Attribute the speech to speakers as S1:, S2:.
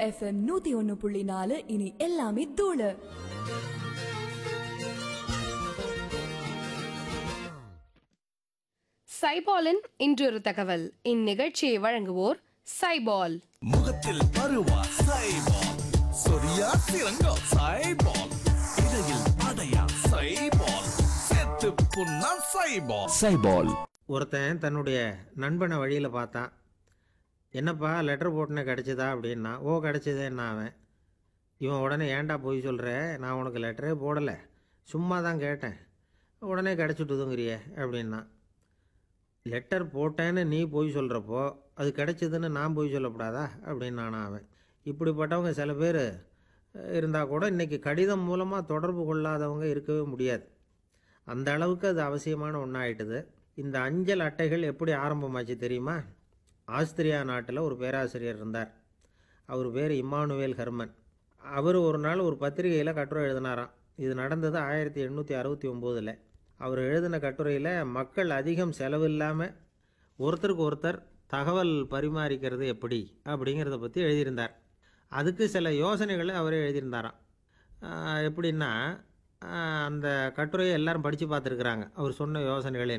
S1: FM நூத்தி ஒன்னு புள்ளி நாலு இனி எல்லாமே தூளு
S2: சைபாலின் இன்றொரு தகவல் இந்நிகழ்ச்சியை வழங்குவோர் சைபால்
S3: முகத்தில் பருவா சைபால் சொரியா சிறங்கோ சைபால் இடையில் அடையா சைபால் செத்து புண்ணா சைபால் சைபால்
S4: ஒருத்தன் தன்னுடைய நண்பனை வழியில் பார்த்தான் என்னப்பா லெட்டர் போட்டுனே கிடச்சிதா அப்படின்னா ஓ கிடச்சிதேன்னா அவன் இவன் உடனே ஏன்டா போய் சொல்கிற நான் உனக்கு லெட்டரே போடலை சும்மா தான் கேட்டேன் உடனே கிடச்சிட்டுதுங்கிறியே அப்படின்னா லெட்டர் போட்டேன்னு நீ போய் சொல்கிறப்போ அது கிடைச்சதுன்னு நான் போய் சொல்லக்கூடாதா அப்படின்னு நானா அவன் இப்படிப்பட்டவங்க சில பேர் இருந்தால் கூட இன்றைக்கி கடிதம் மூலமாக தொடர்பு கொள்ளாதவங்க இருக்கவே முடியாது அந்த அளவுக்கு அது அவசியமான ஒன்றாயிட்டுது இந்த அஞ்சல் அட்டைகள் எப்படி ஆரம்பமாச்சு தெரியுமா ஆஸ்திரியா நாட்டில் ஒரு பேராசிரியர் இருந்தார் அவர் பேர் இம்மானுவேல் ஹெர்மன் அவர் ஒரு நாள் ஒரு பத்திரிகையில் கட்டுரை எழுதினாராம் இது நடந்தது ஆயிரத்தி எண்ணூற்றி அறுபத்தி ஒம்போதில் அவர் எழுதின கட்டுரையில் மக்கள் அதிகம் செலவில்லாமல் ஒருத்தருக்கு ஒருத்தர் தகவல் பரிமாறிக்கிறது எப்படி அப்படிங்கிறத பற்றி எழுதியிருந்தார் அதுக்கு சில யோசனைகளை அவரே எழுதியிருந்தாராம் ஆஹ் எப்படின்னா ஆஹ் அந்த கட்டுரையை எல்லாரும் படித்து பார்த்துருக்குறாங்க அவர் சொன்ன யோசனைகள்